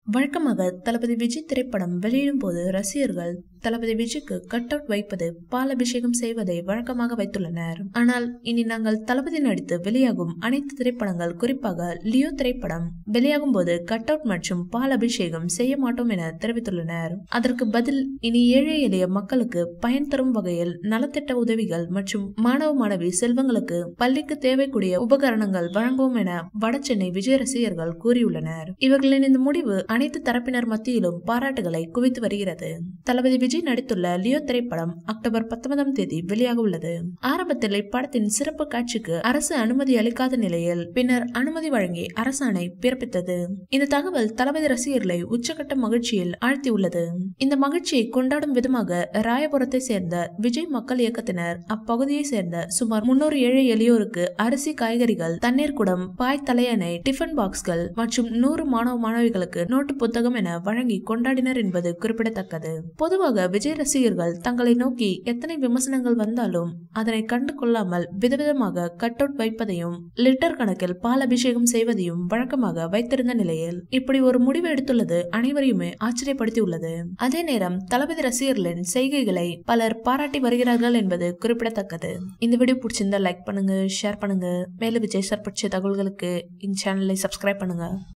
வழக்கமாக தளபதி விஜய் திரைப்படம் வெளியிடும் போது ரசிகர்கள் தளபதி விஜய்க்கு கட் அவுட் வைப்பது பாலபிஷேகம் செய்வதை வழக்கமாக வைத்துள்ளனர் ஆனால் இனி நாங்கள் தளபதி நடித்து வெளியாகும் அனைத்து திரைப்படங்கள் குறிப்பாக லியோ திரைப்படம் வெளியாகும் போது கட் அவுட் மற்றும் பாலபிஷேகம் செய்ய மாட்டோம் என தெரிவித்துள்ளனர் அதற்கு பதில் இனி ஏழை எளிய மக்களுக்கு பயன் தரும் வகையில் நலத்திட்ட உதவிகள் மற்றும் மாணவ மாணவி செல்வங்களுக்கு பள்ளிக்கு தேவைக்கூடிய உபகரணங்கள் வழங்குவோம் என வடசென்னை விஜய் ரசிகர்கள் கூறியுள்ளனர் இவர்களின் இந்த முடிவு அனைத்து தரப்பினர் மத்தியிலும் பாராட்டுகளை குவித்து வருகிறது தளபதி விஜய் நடித்துள்ள லியோ திரைப்படம் அக்டோபர் பத்தொன்பதாம் தேதி வெளியாக உள்ளது ஆரம்பத்தில் இப்படத்தின் சிறப்பு காட்சிக்கு அரசு அனுமதி அளிக்காத நிலையில் பின்னர் அனுமதி வழங்கி அரசாணை பிறப்பித்தது இந்த தகவல் தளபதி ரசிகர்களை உச்சகட்ட மகிழ்ச்சியில் ஆழ்த்தியுள்ளது இந்த மகிழ்ச்சியை கொண்டாடும் விதமாக ராயபுரத்தை சேர்ந்த விஜய் மக்கள் இயக்கத்தினர் அப்பகுதியை சேர்ந்த சுமார் முன்னூறு ஏழை எளியோருக்கு அரிசி காய்கறிகள் தண்ணீர் குடம் பாய் தலையணை டிஃபன் பாக்ஸ்கள் மற்றும் நூறு மாணவ மாணவிகளுக்கு நோட்டு புத்தகம் என வழங்கி கொண்டாடினர் என்பது குறிப்பிடத்தக்கது பொதுவாக விஜய் ரசிகர்கள் தங்களை நோக்கி எத்தனை விமர்சனங்கள் வந்தாலும் அதனை கண்டு கொள்ளாமல் விதவிதமாக கட் அவுட் வைப்பதையும் லிட்டர் கணக்கில் பால் அபிஷேகம் செய்வதையும் வழக்கமாக வைத்திருந்த நிலையில் இப்படி ஒரு முடிவு எடுத்துள்ளது அனைவரையுமே ஆச்சரியப்படுத்தியுள்ளது அதே நேரம் தளபதி ரசிகர்களின் செய்கைகளை பலர் பாராட்டி வருகிறார்கள் என்பது குறிப்பிடத்தக்கது இந்த வீடியோ பிடிச்சிருந்தா லைக் பண்ணுங்க ஷேர் பண்ணுங்க மேலும் விஜய் சார் பற்றிய தகவல்களுக்கு இந்த சேனலை சப்ஸ்கிரைப் பண்ணுங்க